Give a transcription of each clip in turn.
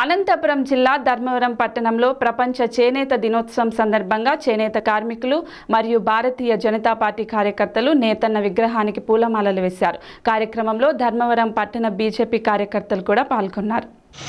అనంతపురం జిల్లా ధర్మవరం పట్టణంలో ప్రపంచ చేనేత దినోత్సవం సందర్భంగా చేనేత కార్మికులు మరియు భారతీయ జనతా పార్టీ కార్యకర్తలు నేతన్న విగ్రహానికి పూలమాలలు వేశారు కార్యక్రమంలో ధర్మవరం పట్టణ బీజేపీ కార్యకర్తలు కూడా పాల్గొన్నారు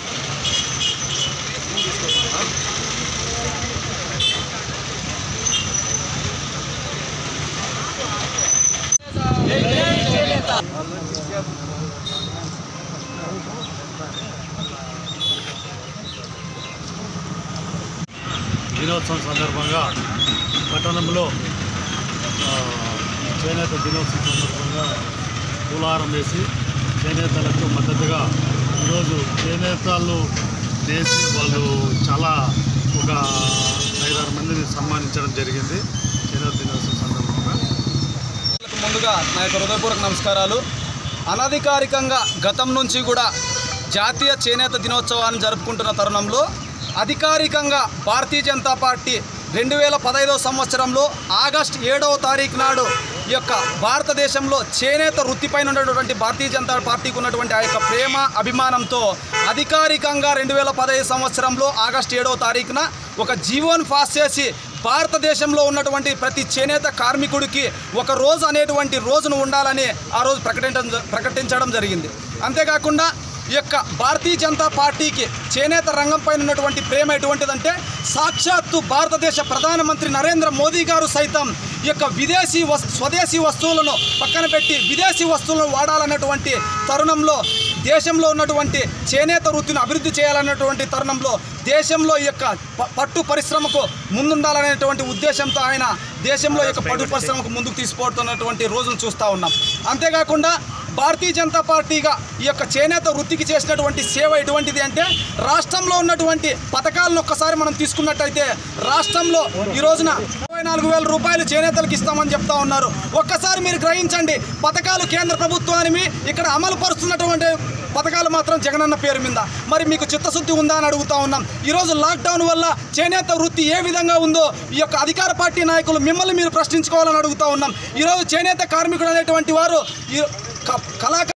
దినోత్సవం సందర్భంగా పట్టణంలో ఆ, చేనేత దినోత్సవం సందర్భంగా పూలహారం వేసి చేనేతలకు మద్దతుగా ఈరోజు చేనేతలు వేసి వాళ్ళు చాలా ఒక ఐదారు మందిని సన్మానించడం జరిగింది చేనేత దినోత్సవం సందర్భంగా ప్రజలకు ముందుగా నా యొక్క హృదయపూర్వక నమస్కారాలు అనధికారికంగా గతం నుంచి కూడా జాతీయ చేనేత దినోత్సవాన్ని జరుపుకుంటున్న తరుణంలో అధికారికంగా భారతీయ జనతా పార్టీ రెండు వేల పదహైదవ సంవత్సరంలో ఆగస్ట్ ఏడవ తారీఖు నాడు ఈ యొక్క భారతదేశంలో చేనేత వృత్తిపైన ఉన్నటువంటి భారతీయ జనతా పార్టీకి ఉన్నటువంటి ఆ యొక్క ప్రేమ అభిమానంతో అధికారికంగా రెండు వేల పదహైదు సంవత్సరంలో ఆగస్ట్ ఏడవ తారీఖున ఒక జీవోన్ పాస్ చేసి భారతదేశంలో ఉన్నటువంటి ప్రతి చేనేత కార్మికుడికి ఒక రోజు అనేటువంటి రోజును ఉండాలని ఆ రోజు ప్రకటించడం ప్రకటించడం జరిగింది అంతేకాకుండా ఈ యొక్క భారతీయ జనతా పార్టీకి చేనేత రంగంపై ఉన్నటువంటి ప్రేమ ఎటువంటిదంటే సాక్షాత్తు భారతదేశ ప్రధానమంత్రి నరేంద్ర మోదీ గారు సైతం ఈ యొక్క విదేశీ వస్ స్వదేశీ వస్తువులను పక్కన పెట్టి విదేశీ వస్తువులను వాడాలన్నటువంటి తరుణంలో దేశంలో ఉన్నటువంటి చేనేత వృత్తిని అభివృద్ధి చేయాలన్నటువంటి తరుణంలో దేశంలో ఈ యొక్క ప- పట్టు పరిశ్రమకు ముందుండాలనేటువంటి ఉద్దేశంతో ఆయన దేశంలో ఈ యొక్క పట్టు పరిశ్రమకు ముందుకు తీసుకుపోతున్నటువంటి రోజును చూస్తూ ఉన్నాం అంతేకాకుండా భారతీయ జనతా పార్టీగా ఈ యొక్క చేనేత వృత్తికి చేసినటువంటి సేవ ఎటువంటిది అంటే రాష్ట్రంలో ఉన్నటువంటి పథకాలను ఒక్కసారి మనం తీసుకున్నట్టయితే రాష్ట్రంలో ఈ రోజున ఇరవై నాలుగు వేల రూపాయలు చేనేతలకు ఇస్తామని చెప్తా ఉన్నారు ఒక్కసారి మీరు గ్రహించండి పథకాలు కేంద్ర ప్రభుత్వాన్ని ఇక్కడ అమలు పరుస్తున్నటువంటి పథకాలు మాత్రం జగనన్న పేరు మీద మరి మీకు చిత్తశుద్ధి ఉందా అని అడుగుతా ఉన్నాం ఈరోజు లాక్డౌన్ వల్ల చేనేత వృత్తి ఏ విధంగా ఉందో ఈ యొక్క అధికార పార్టీ నాయకులు మిమ్మల్ని మీరు ప్రశ్నించుకోవాలని అడుగుతా ఉన్నాం ఈరోజు చేనేత కార్మికుడు అనేటువంటి వారు ఈ క- కళాకారు